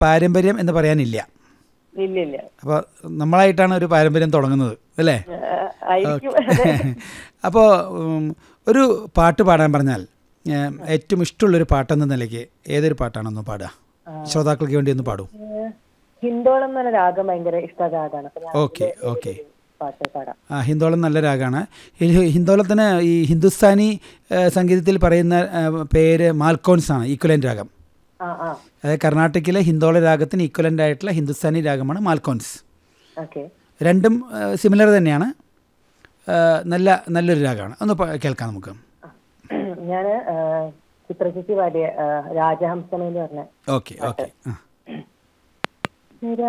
പാരമ്പര്യം എന്ന് പറയാനില്ല ഇല്ല ഇല്ല അപ്പോൾ നമ്മളായിട്ടാണ് ഒരു പാരമ്പര്യം തുടങ്ങുന്നത് അല്ലേ ആ, ആയിരിക്കും അപ്പോൾ ഒരു പാട്ട് പാടാൻ പറഞ്ഞാൽ ഏം, ഏറ്റവും ഇഷ്ടമുള്ളൊരു പാട്ടെന്ന നിലയ്ക്ക് ഏതൊരു പാട്ടാണെന്ന് പാടുക ശ്രോതാക്കൾക്ക് വേണ്ടി ഒന്ന് പാടൂ ഏ, ഹിന്ദോളം എന്ന് പറഞ്ഞ രാഗം ഭയങ്കര ഇഷ്ട രാഗമാണ് അപ്പൊ ഞാൻ ഓക്കെ ഓക്കെ പാട്ട് പാടാം ആ ഹിന്ദോളം നല്ല രാഗമാണ് ഈ ഹിന്ദോളത്തിന് ഈ ഹിന്ദുസ്ഥാനി ഏ, സംഗീതത്തിൽ പറയുന്ന ഏ, പേര് മാൽക്കോൺസ് ആണ് ഈക്വലൻ്റ് രാഗം ആ ആ അതായത് കർണാടകയിലെ ഹിന്ദോള രാഗത്തിന് ഈക്വലൻ്റ് ആയിട്ടുള്ള ഹിന്ദുസ്ഥാനി രാഗമാണ് മാൽക്കോൺസ് ഓക്കെ രണ്ടും സിമിലർ തന്നെയാണ് ഏ, നല്ല നല്ലൊരു രാഗമാണ് ഒന്ന് പ- കേൾക്കാം നമുക്ക് ഞാന് ആ, ചിത്രചേച്ചി പാടിയ ആ, രാജഹംസമേ എന്ന് പറഞ്ഞ ഓക്കെ ഓക്കെ ആ